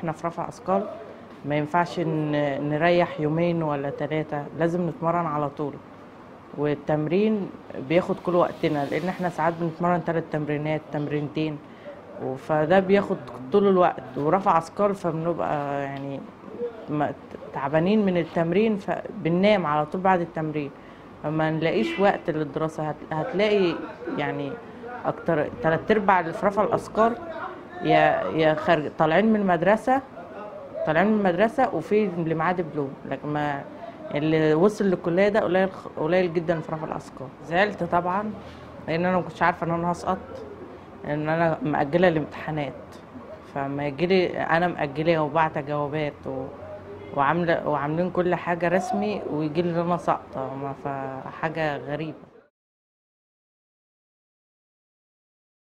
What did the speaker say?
احنا في رفع اثقال ما ينفعش ن- نريح يومين ولا ثلاثة لازم نتمرن على طول والتمرين بياخد كل وقتنا لان احنا ساعات بنتمرن ثلاث تمرينات تمرينتين فده بياخد طول الوقت ورفع اثقال فبنبقى يعني ما- تعبانين من التمرين فبننام على طول بعد التمرين فما نلاقيش وقت للدراسة هت- هتلاقي يعني اكتر تلات ارباع اللي في رفع الاثقال يا يا خارج طالعين من المدرسة طالعين من المدرسة وفي اللي معاه دبلوم لكن ما اللي وصل للكلية ده قليل قليل جدا في رفع الأثقال زعلت طبعا لأن أنا ما كنتش عارفة إن أنا هسقط إن أنا مأجلة الامتحانات فما يجيلي أنا مأجلة وبعت جوابات و... وعاملة وعاملين كل حاجة رسمي ويجيلي إن أنا ساقطة ما- فحاجة غريبة